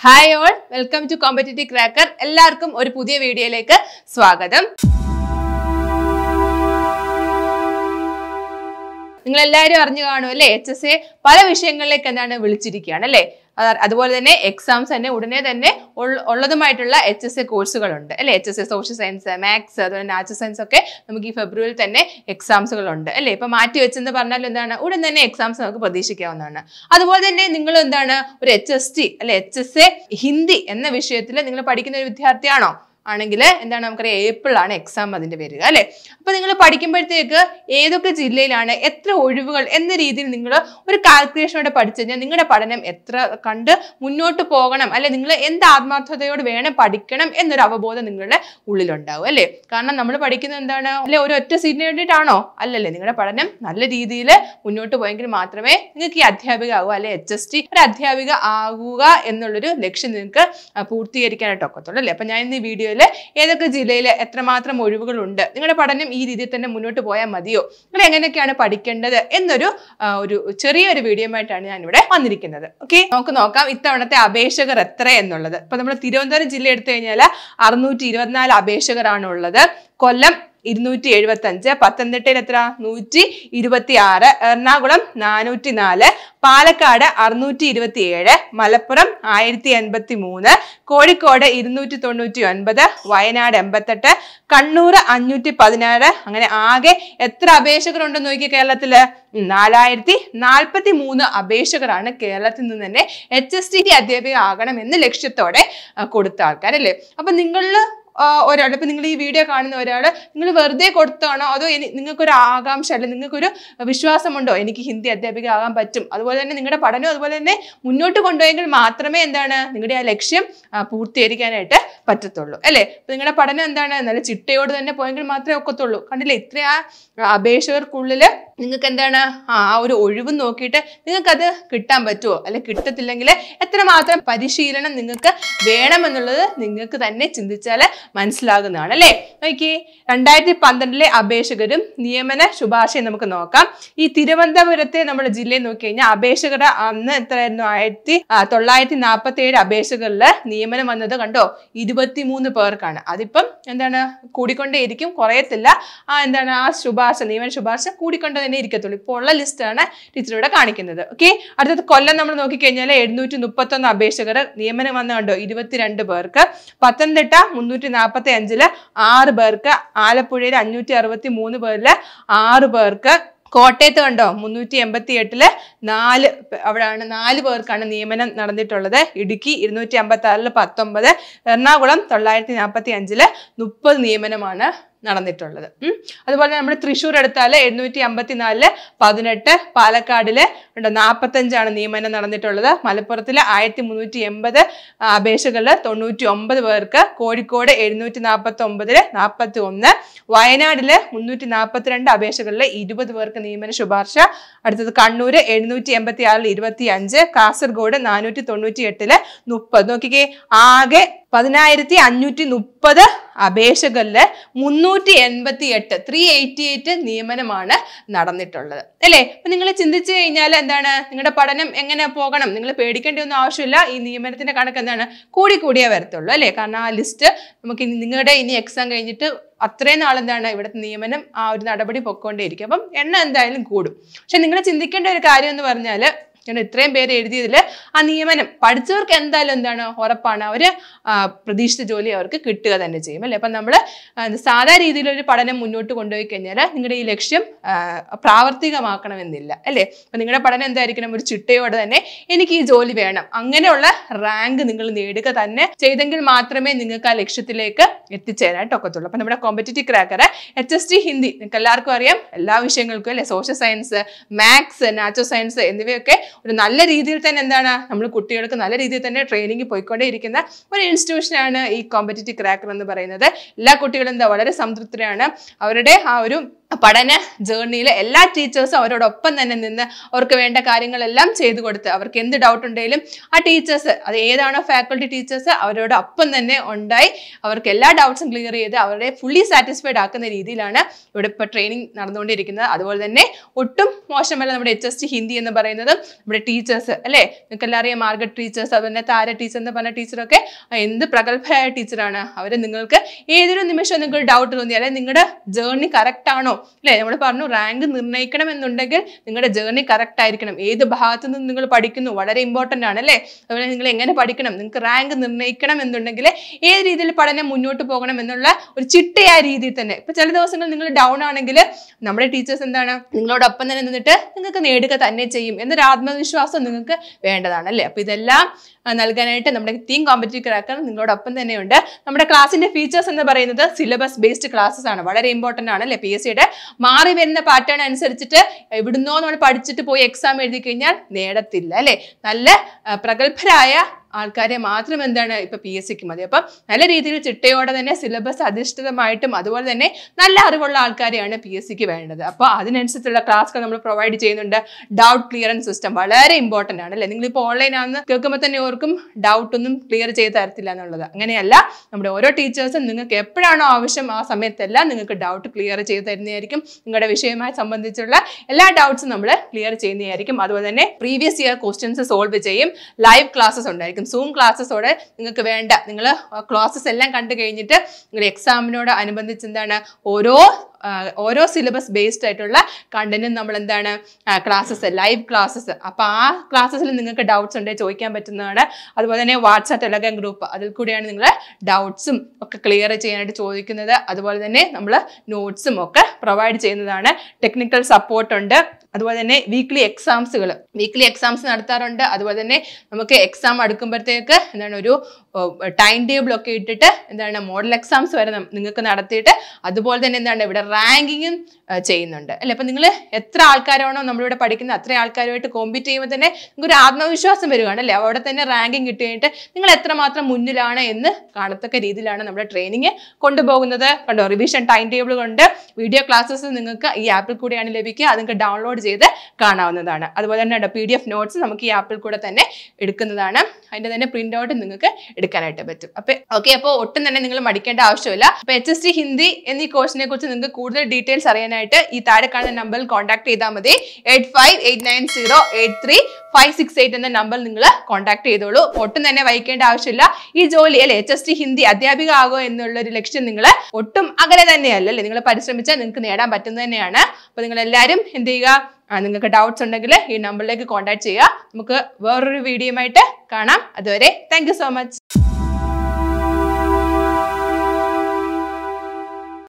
Hi all welcome to Competitive Cracker എല്ലാവർക്കും ഒരു പുതിയ വീഡിയോയിലേക്ക് സ്വാഗതം നിങ്ങൾ എല്ലാവരും അറിഞ്ഞു കാണും അല്ലേ എച്ച് എസ് എ പല വിഷയങ്ങളിലേക്ക് എന്താണ് വിളിച്ചിരിക്കുകയാണ് അല്ലേ അത് അതുപോലെ തന്നെ എക്സാംസ് തന്നെ ഉടനെ തന്നെ ഉൾ- ഉള്ളതുമായിട്ടുള്ള എച്ച് എസ് എ കോഴ്സുകളുണ്ട് അല്ലേ H S A social science maths അതുപോലെ നാച്ചുറൽ സയൻസ് ഒക്കെ നമുക്ക് ഈ ഫെബ്രുവരിയിൽ തന്നെ എക്സാംസുകളുണ്ട് അല്ലേ ഇപ്പൊ മാറ്റി വെച്ചെന്ന് പറഞ്ഞാൽ എന്താണ് ഉടൻ തന്നെ എക്സാംസ് നമുക്ക് പ്രതീക്ഷിക്കാവുന്നതാണ് അതുപോലെ തന്നെ നിങ്ങൾ എന്താണ് ഒരു എച്ച് എസ് ടി അല്ലെ എച്ച് എസ് എ ഹിന്ദി എന്ന വിഷയത്തിൽ നിങ്ങൾ പഠിക്കുന്ന ഒരു വിദ്യാർത്ഥിയാണോ ആണെങ്കിൽ എന്താണ് നമുക്കറിയാം ഏപ്രിലാണ് എക്സാം അതിന്റെ വരിക അല്ലെ അപ്പൊ നിങ്ങൾ പഠിക്കുമ്പോഴത്തേക്ക് ഏതൊക്കെ ജില്ലയിലാണ് എത്ര ഒഴിവുകൾ എന്ന രീതിയിൽ നിങ്ങൾ ഒരു കാൽക്കുലേഷനോടെ പഠിച്ചു കഴിഞ്ഞാൽ നിങ്ങളുടെ പഠനം എത്ര കണ്ട് മുന്നോട്ട് പോകണം അല്ലെ നിങ്ങൾ എന്ത് ആത്മാർത്ഥതയോട് വേണം പഠിക്കണം എന്നൊരു അവബോധം നിങ്ങളുടെ ഉള്ളിലുണ്ടാവും അല്ലേ കാരണം നമ്മൾ പഠിക്കുന്നത് എന്താണ് അല്ലെ ഒരു ഒറ്റ സീറ്റിന് വേണ്ടിയിട്ടാണോ അല്ലല്ലേ നിങ്ങളുടെ പഠനം നല്ല രീതിയിൽ മുന്നോട്ട് പോയെങ്കിൽ മാത്രമേ നിങ്ങൾക്ക് ഈ അധ്യാപിക ആകുക അല്ലെ എച്ച് എസ് ടി ഒരു അധ്യാപിക ആകുക എന്നുള്ളൊരു ലക്ഷ്യം നിങ്ങൾക്ക് ആ, പൂർത്തീകരിക്കാനായിട്ട് ഒക്കത്തുള്ളൂ അല്ലേ അപ്പൊ ഞാൻ ഇന്ന് ഈ വീഡിയോയിൽ ഏതൊക്കെ ജില്ലയിൽ എത്രമാത്രം ഒഴിവുകളുണ്ട് നിങ്ങളുടെ പഠനം ഈ രീതിയിൽ തന്നെ മുന്നോട്ട് പോയാൽ മതിയോ നിങ്ങൾ എങ്ങനെയൊക്കെയാണ് പഠിക്കേണ്ടത് എന്നൊരു ആ, ഒരു ചെറിയൊരു വീഡിയോ ആയിട്ടാണ് ഞാൻ ഇവിടെ വന്നിരിക്കുന്നത് ഓക്കെ നമുക്ക് നോക്കാം ഇത്തവണത്തെ അപേക്ഷകർ എത്ര എന്നുള്ളത് ഇപ്പൊ നമ്മൾ തിരുവനന്തപുരം ജില്ല എടുത്തു കഴിഞ്ഞാൽ അറുന്നൂറ്റി ഇരുപത്തിനാല് അപേക്ഷകരാണ് ഉള്ളത് കൊല്ലം ഇരുന്നൂറ്റി എഴുപത്തി അഞ്ച് പത്തനംതിട്ടയിൽ എത്ര നൂറ്റി ഇരുപത്തി ആറ് എറണാകുളം നാനൂറ്റി നാല് പാലക്കാട് അറുന്നൂറ്റി ഇരുപത്തി ഏഴ് മലപ്പുറം ആയിരത്തി എൺപത്തി മൂന്ന് കോഴിക്കോട് ഇരുന്നൂറ്റി തൊണ്ണൂറ്റി ഒൻപത് വയനാട് എൺപത്തെട്ട് കണ്ണൂർ അഞ്ഞൂറ്റി പതിനാറ് അങ്ങനെ ആകെ എത്ര അപേക്ഷകരുണ്ടെന്ന് നോക്കിയ കേരളത്തില് നാലായിരത്തി നാൽപ്പത്തി മൂന്ന് അപേക്ഷകരാണ് കേരളത്തിൽ നിന്ന് തന്നെ എച്ച് എസ് ടി അധ്യാപിക ആകണം എന്ന ലക്ഷ്യത്തോടെ ആ, കൊടുത്ത ആൾക്കാരല്ലേ അപ്പൊ നിങ്ങളിൽ ഒരാൾ ഇപ്പൊ നിങ്ങൾ ഈ വീഡിയോ കാണുന്ന ഒരാൾ നിങ്ങൾ വെറുതെ കൊടുത്താണോ അതോ ഇനി നിങ്ങൾക്കൊരു ആകാംക്ഷ അല്ലെ നിങ്ങൾക്കൊരു വിശ്വാസമുണ്ടോ എനിക്ക് ഹിന്ദി അധ്യാപിക ആകാൻ പറ്റും അതുപോലെ തന്നെ നിങ്ങളുടെ പഠനം അതുപോലെ തന്നെ മുന്നോട്ട് കൊണ്ടുപോയെങ്കിൽ മാത്രമേ എന്താണ് നിങ്ങളുടെ ആ ലക്ഷ്യം ആ, പൂർത്തീകരിക്കാനായിട്ട് പറ്റത്തുള്ളൂ അല്ലേ അപ്പൊ നിങ്ങളുടെ പഠനം എന്താണ് നല്ല ചിട്ടയോട് തന്നെ പോയെങ്കിൽ മാത്രമേ ഒക്കത്തുള്ളൂ കണ്ടില്ലേ ഇത്ര ആ അപേക്ഷകർക്കുള്ളിൽ നിങ്ങൾക്ക് എന്താണ് ആ ആ ഒരു ഒഴിവ് നോക്കിയിട്ട് നിങ്ങൾക്കത് കിട്ടാൻ പറ്റുമോ അല്ലെ കിട്ടത്തില്ലെങ്കിൽ എത്രമാത്രം പരിശീലനം നിങ്ങൾക്ക് വേണമെന്നുള്ളത് നിങ്ങൾക്ക് തന്നെ ചിന്തിച്ചാൽ മനസ്സിലാകുന്നതാണ് അല്ലേ നോക്കിയേ രണ്ടായിരത്തി പന്ത്രണ്ടിലെ അപേക്ഷകരും നിയമന ശുപാർശയും നമുക്ക് നോക്കാം ഈ തിരുവനന്തപുരത്തെ നമ്മുടെ ജില്ലയിൽ നോക്കി കഴിഞ്ഞാൽ അപേക്ഷകരുടെ അന്ന് എത്രയായിരുന്നു ആയിരത്തി ആ, തൊള്ളായിരത്തി നാൽപ്പത്തി ഏഴ് അപേക്ഷകരിൽ നിയമനം വന്നത് കണ്ടോ ഇരുപത്തിമൂന്ന് പേർക്കാണ് അതിപ്പം എന്താണ് കൂടിക്കൊണ്ടേയിരിക്കും കുറയത്തില്ല ആ എന്താണ് ആ ശുപാർശ നിയമന ശുപാർശ കൂടിക്കൊണ്ട് തന്നെ ഇരിക്കത്തുള്ളൂ ഇപ്പോൾ ഉള്ള ലിസ്റ്റാണ് ടീച്ചറിവിടെ കാണിക്കുന്നത് ഓക്കെ അടുത്തത് കൊല്ലം നമ്മൾ നോക്കിക്കഴിഞ്ഞാൽ എഴുന്നൂറ്റി മുപ്പത്തൊന്ന് അപേക്ഷകർ നിയമനം വന്ന കണ്ടോ ഇരുപത്തിരണ്ട് പേർക്ക് പത്തനംതിട്ട മുന്നൂറ്റി നാൽപ്പത്തി അഞ്ചില് ആറ് പേർക്ക് ആലപ്പുഴയിൽ അഞ്ഞൂറ്റി അറുപത്തി മൂന്ന് പേരില് ആറ് പേർക്ക് കോട്ടയത്ത് കണ്ടോ മുന്നൂറ്റി എൺപത്തി എട്ടില് നാല് പേ- അവിടെയാണ് നാല് പേർക്കാണ് നിയമനം നടന്നിട്ടുള്ളത് ഇടുക്കി ഇരുന്നൂറ്റി അമ്പത്തി ആറില് പത്തൊമ്പത് എറണാകുളം തൊള്ളായിരത്തി നാൽപ്പത്തി അഞ്ചില് മുപ്പത് നിയമനമാണ് നടന്നിട്ടുള്ളത് ഉം. അതുപോലെ നമ്മുടെ തൃശ്ശൂർ എടുത്താൽ എഴുന്നൂറ്റി അമ്പത്തി നാലില് പതിനെട്ട് പാലക്കാടില് ഉണ്ട് നാൽപ്പത്തഞ്ചാണ് നിയമനം നടന്നിട്ടുള്ളത് മലപ്പുറത്തിൽ ആയിരത്തി മുന്നൂറ്റി എൺപത് അപേക്ഷകളിൽ തൊണ്ണൂറ്റി ഒമ്പത് പേർക്ക് കോഴിക്കോട് എഴുന്നൂറ്റി നാൽപ്പത്തി ഒമ്പതില് നാൽപ്പത്തി ഒന്ന് വയനാടില് മുന്നൂറ്റി നാൽപ്പത്തിരണ്ട് അപേക്ഷകളിൽ ഇരുപത് പേർക്ക് നിയമന ശുപാർശ അടുത്തത് കണ്ണൂര് എഴുന്നൂറ്റി എൺപത്തി ആറിൽ ഇരുപത്തി അഞ്ച് കാസർഗോഡ് നാനൂറ്റി തൊണ്ണൂറ്റി എട്ടില് മുപ്പത് നോക്കിക്കേ ആകെ പതിനായിരത്തി അഞ്ഞൂറ്റി മുപ്പത് അപേക്ഷകളില് മുന്നൂറ്റി എൺപത്തി എട്ട് ത്രീ എയ്റ്റി എയ്റ്റ് നിയമനമാണ് നടന്നിട്ടുള്ളത് അല്ലേ അപ്പൊ നിങ്ങൾ ചിന്തിച്ചു കഴിഞ്ഞാൽ എന്താണ് നിങ്ങളുടെ പഠനം എങ്ങനെ പോകണം നിങ്ങൾ പേടിക്കേണ്ട ഒന്നും ആവശ്യമില്ല ഈ നിയമനത്തിന്റെ കണക്ക് എന്താണ് കൂടി കൂടിയേ വരത്തുള്ളൂ അല്ലേ കാരണം ആ ലിസ്റ്റ് നമുക്ക് ഇനി നിങ്ങളുടെ ഇനി എക്സാം കഴിഞ്ഞിട്ട് അത്രയും നാൾ എന്താണ് ഇവിടുത്തെ നിയമനം ആ ഒരു നടപടി പൊക്കോണ്ടേയിരിക്കും അപ്പം എണ്ണം എന്തായാലും കൂടും പക്ഷെ നിങ്ങൾ ചിന്തിക്കേണ്ട ഒരു കാര്യം എന്ന് പറഞ്ഞാൽ ഞാൻ ഇത്രയും പേര് എഴുതിയതിൽ ആ നിയമനം പഠിച്ചവർക്ക് എന്തായാലും എന്താണ് ഉറപ്പാണ് അവര് ആ, പ്രതീക്ഷിച്ച ജോലി അവർക്ക് കിട്ടുക തന്നെ ചെയ്യും അല്ലേ അപ്പം നമ്മൾ സാധാ രീതിയിലൊരു പഠനം മുന്നോട്ട് കൊണ്ടുപോയി കഴിഞ്ഞാൽ നിങ്ങളുടെ ഈ ലക്ഷ്യം ആ, പ്രാവർത്തികമാക്കണമെന്നില്ല അല്ലേ അപ്പം നിങ്ങളുടെ പഠനം എന്തായിരിക്കണം ഒരു ചിട്ടയോടെ തന്നെ എനിക്ക് ഈ ജോലി വേണം അങ്ങനെയുള്ള റാങ്ക് നിങ്ങൾ നേടുക തന്നെ ചെയ്തെങ്കിൽ മാത്രമേ നിങ്ങൾക്ക് ആ ലക്ഷ്യത്തിലേക്ക് എത്തിച്ചേരാനായിട്ട് ഒക്കത്തുള്ളൂ അപ്പം നമ്മുടെ Competitive Cracker H S T Hindi നിങ്ങൾക്ക് എല്ലാവർക്കും അറിയാം എല്ലാ വിഷയങ്ങൾക്കും അല്ലെ social science maths natural science എന്നിവയൊക്കെ ഒരു നല്ല രീതിയിൽ തന്നെ എന്താണ് നമ്മൾ കുട്ടികൾക്ക് നല്ല രീതിയിൽ തന്നെ ട്രെയിനിങ് പോയിക്കൊണ്ടേയിരിക്കുന്ന ഒരു ഇൻസ്റ്റിറ്റ്യൂഷനാണ് ഈ കോമ്പറ്റേറ്റീവ് ക്രാക്കർ എന്ന് പറയുന്നത് എല്ലാ കുട്ടികളും എന്താ വളരെ സംതൃപ്തരാണ് അവരുടെ ആ ഒരു പഠന ജേർണിയിൽ എല്ലാ ടീച്ചേഴ്സും അവരോടൊപ്പം തന്നെ നിന്ന് അവർക്ക് വേണ്ട കാര്യങ്ങളെല്ലാം ചെയ്തു കൊടുത്ത് അവർക്ക് എന്ത് ഡൗട്ട് ഉണ്ടെങ്കിലും ആ ടീച്ചേഴ്സ് അത് ഏതാണോ ഫാക്കൾട്ടി ടീച്ചേഴ്സ് അവരോടൊപ്പം തന്നെ ഉണ്ടായി അവർക്ക് എല്ലാ ഡൗട്ട്സും ക്ലിയർ ചെയ്ത് അവരെ ഫുള്ളി സാറ്റിസ്ഫൈഡ് ആക്കുന്ന രീതിയിലാണ് ഇവിടെ ഇപ്പോൾ ട്രെയിനിങ് നടന്നുകൊണ്ടിരിക്കുന്നത് അതുപോലെ തന്നെ ഒട്ടും മോശമല്ല നമ്മുടെ എച്ച് എസ് ടി ഹിന്ദി എന്ന് പറയുന്നത് നമ്മുടെ ടീച്ചേഴ്സ് അല്ലേ നിങ്ങൾക്ക് എല്ലാം അറിയാം മാർഗറ്റ് ടീച്ചേഴ്സ് അതുപോലെ തന്നെ താര ടീച്ചർ എന്ന് പറഞ്ഞ ടീച്ചറൊക്കെ എന്ത് പ്രഗത്ഭരായ ടീച്ചറാണ് അവർ നിങ്ങൾക്ക് ഏതൊരു നിമിഷം നിങ്ങൾക്ക് ഡൗട്ട് തോന്നി അല്ലെങ്കിൽ നിങ്ങളുടെ ജേർണി കറക്റ്റ് ആണോ അല്ലേ നമ്മൾ പറഞ്ഞു റാങ്ക് നിർണ്ണയിക്കണം എന്നുണ്ടെങ്കിൽ നിങ്ങളുടെ ജേർണി കറക്റ്റ് ആയിരിക്കണം ഏത് ഭാഗത്തു നിന്ന് നിങ്ങൾ പഠിക്കുന്നു വളരെ ഇമ്പോർട്ടൻ്റ് ആണ് അല്ലേ അതുപോലെ നിങ്ങൾ എങ്ങനെ പഠിക്കണം നിങ്ങൾക്ക് റാങ്ക് നിർണ്ണയിക്കണം എന്നുണ്ടെങ്കിൽ ഏത് രീതിയിൽ പഠനം മുന്നോട്ട് പോകണം എന്നുള്ള ഒരു ചിട്ടയായ രീതിയിൽ തന്നെ ഇപ്പൊ ചില ദിവസങ്ങൾ നിങ്ങൾ ഡൗൺ ആണെങ്കിൽ നമ്മുടെ ടീച്ചേഴ്സ് എന്താണ് നിങ്ങളോടൊപ്പം തന്നെ നിന്നിട്ട് നിങ്ങൾക്ക് നേടുക തന്നെ ചെയ്യും എന്നൊരു ആത്മവിശ്വാസം നിങ്ങൾക്ക് വേണ്ടതാണ് അല്ലേ അപ്പൊ ഇതെല്ലാം ആ, നൽകാനായിട്ട് നമ്മുടെ തീം കോമ്പറ്റീവ് ക്രാക്കർ നിങ്ങളോടൊപ്പം തന്നെയുണ്ട് നമ്മുടെ ക്ലാസ്സിന്റെ ഫീച്ചേഴ്സ് എന്ന് പറയുന്നത് സിലബസ് ബേസ്ഡ് ക്ലാസ്സസ് ആണ് വളരെ ഇമ്പോർട്ടന്റ് ആണ് അല്ലേ പി എസ് സിയുടെ മാറി വരുന്ന പാറ്റേൺ അനുസരിച്ചിട്ട് എവിടുന്നോ നമ്മൾ പഠിച്ചിട്ട് പോയി എക്സാം എഴുതി കഴിഞ്ഞാൽ നേടത്തില്ല അല്ലേ നല്ല ആ, പ്രഗത്ഭരായ ആൾക്കാരെ മാത്രം എന്താണ് ഇപ്പൊ പി എസ് സിക്ക് മതി അപ്പം നല്ല രീതിയിൽ ചിട്ടയോടെ തന്നെ സിലബസ് അധിഷ്ഠിതമായിട്ടും അതുപോലെ തന്നെ നല്ല അറിവുള്ള ആൾക്കാരെയാണ് പി എസ് സിക്ക് വേണ്ടത് അപ്പോൾ അതിനനുസരിച്ചുള്ള ക്ലാസ്സുകൾ നമ്മൾ പ്രൊവൈഡ് ചെയ്യുന്നുണ്ട് ഡൗട്ട് ക്ലിയറൻസ് സിസ്റ്റം വളരെ ഇമ്പോർട്ടൻ്റ് ആണ് അല്ലേ നിങ്ങളിപ്പോൾ ഓൺലൈൻ ആണെന്ന് കേൾക്കുമ്പോൾ തന്നെ ഓർക്കും ഡൗട്ട് ഒന്നും ക്ലിയർ ചെയ്ത് തരത്തില്ല എന്നുള്ളത് അങ്ങനെയല്ല നമ്മുടെ ഓരോ ടീച്ചേഴ്സും നിങ്ങൾക്ക് എപ്പോഴാണോ ആവശ്യം ആ സമയത്തെല്ലാം നിങ്ങൾക്ക് ഡൗട്ട് ക്ലിയർ ചെയ്ത് തരുന്നതായിരിക്കും നിങ്ങളുടെ വിഷയവുമായി സംബന്ധിച്ചുള്ള എല്ലാ ഡൗട്ട്സും നമ്മൾ ക്ലിയർ ചെയ്യുന്നതായിരിക്കും അതുപോലെ തന്നെ പ്രീവിയസ് ഇയർ ക്വസ്റ്റ്യൻസ് സോൾവ് ചെയ്യും ലൈവ് ക്ലാസ്സസ് ഉണ്ടായിരിക്കും സൂം ക്ലാസ്സസോടെ നിങ്ങൾക്ക് വേണ്ട നിങ്ങൾ ക്ലാസ്സസ് എല്ലാം കണ്ടു കഴിഞ്ഞിട്ട് നിങ്ങൾ എക്സാമിനോട് അനുബന്ധിച്ച് എന്താണ് ഓരോ ആ, ഓരോ സിലബസ് ബേസ്ഡ് ആയിട്ടുള്ള കണ്ടന്റും നമ്മൾ എന്താണ് ക്ലാസ്സസ് ലൈവ് ക്ലാസ്സസ് അപ്പോൾ ആ ക്ലാസ്സസിൽ നിങ്ങൾക്ക് ഡൗട്ട്സ് ഉണ്ടെങ്കിൽ ചോദിക്കാൻ പറ്റുന്നതാണ് അതുപോലെ തന്നെ വാട്സാപ്പ് ടെലഗ്രാം ഗ്രൂപ്പ് അതിൽ കൂടിയാണ് നിങ്ങൾ ഡൗട്ട്സും ഒക്കെ ക്ലിയർ ചെയ്യാനായിട്ട് ചോദിക്കുന്നത് അതുപോലെ തന്നെ നമ്മൾ നോട്ട്സും ഒക്കെ പ്രൊവൈഡ് ചെയ്യുന്നതാണ് ടെക്നിക്കൽ സപ്പോർട്ട് ഉണ്ട് അതുപോലെ തന്നെ വീക്ക്ലി എക്സാംസുകൾ വീക്ക്ലി എക്സാംസ് നടത്താറുണ്ട് അതുപോലെ തന്നെ നമുക്ക് എക്സാം അടുക്കുമ്പോഴത്തേക്ക് എന്താണ് ഒരു ടൈം ടേബിൾ ഒക്കെ ഇട്ടിട്ട് എന്താണ് മോഡൽ എക്സാംസ് വരെ നം- നിങ്ങൾക്ക് നടത്തിയിട്ട് അതുപോലെ തന്നെ എന്താണ് ഇവിടെ റാങ്കിങ്ങും ചെയ്യുന്നുണ്ട് അല്ലേ അപ്പം നിങ്ങൾ എത്ര ആൾക്കാരാണോ നമ്മളിവിടെ പഠിക്കുന്നത് അത്ര ആൾക്കാരുമായിട്ട് കോമ്പീറ്റ് ചെയ്യുമ്പോൾ തന്നെ നിങ്ങൾക്ക് ഒരു ആത്മവിശ്വാസം വരികയാണ് അല്ലേ അവിടെ തന്നെ റാങ്കിങ് കിട്ടി കഴിഞ്ഞിട്ട് നിങ്ങൾ എത്രമാത്രം മുന്നിലാണ് എന്ന് കാണത്തക്ക രീതിയിലാണ് നമ്മുടെ ട്രെയിനിങ് കൊണ്ടുപോകുന്നത് കണ്ടോ റിവിഷൻ ടൈം ടേബിൾ കൊണ്ട് വീഡിയോ ക്ലാസ്സസ് നിങ്ങൾക്ക് ഈ ആപ്പിൽ കൂടെയാണ് ലഭിക്കുക അത് നിങ്ങൾക്ക് ഡൗൺലോഡ് ചെയ്ത് കാണാവുന്നതാണ് അതുപോലെ തന്നെ പി ഡി എഫ് നോട്ട്സ് നമുക്ക് ഈ ആപ്പിൽ കൂടെ തന്നെ എടുക്കുന്നതാണ് അതിന്റെ തന്നെ പ്രിന്റ് ഔട്ട് നിങ്ങൾക്ക് എടുക്കാനായിട്ട് പറ്റും അപ്പൊ ഓക്കെ അപ്പോൾ ഒട്ടും തന്നെ നിങ്ങൾ മടിക്കേണ്ട ആവശ്യമില്ല അപ്പൊ എച്ച് എസ് ടി ഹിന്ദി എന്നീ കോഴ്സിനെ കുറിച്ച് നിങ്ങൾക്ക് കൂടുതൽ ഡീറ്റെയിൽസ് അറിയാനായിട്ട് ഈ താഴെ കാണുന്ന നമ്പറിൽ കോൺടാക്ട് ചെയ്താൽ മതി eight five eight nine zero eight three five six eight എന്ന നമ്പർ നിങ്ങൾ കോൺടാക്ട് ചെയ്തോളൂ ഒട്ടും തന്നെ വഹിക്കേണ്ട ആവശ്യമില്ല ഈ ജോലി അല്ലെ എച്ച് എസ് ടി ഹിന്ദി അധ്യാപിക ആകുക എന്നുള്ള ഒരു ലക്ഷ്യം നിങ്ങൾ ഒട്ടും അകലെ തന്നെയല്ല അല്ലേ നിങ്ങൾ പരിശ്രമിച്ചാൽ നിങ്ങൾക്ക് നേടാൻ പറ്റുന്നത് തന്നെയാണ് അപ്പൊ നിങ്ങൾ എല്ലാവരും എന്ത് ചെയ്യുക ആ, നിങ്ങൾക്ക് ഡൗട്ട്സ് ഉണ്ടെങ്കിൽ ഈ നമ്പറിലേക്ക് കോൺടാക്ട് ചെയ്യുക നമുക്ക് വേറൊരു വീഡിയോയുമായിട്ട് കാണാം അതുവരെ താങ്ക് സോ മച്ച്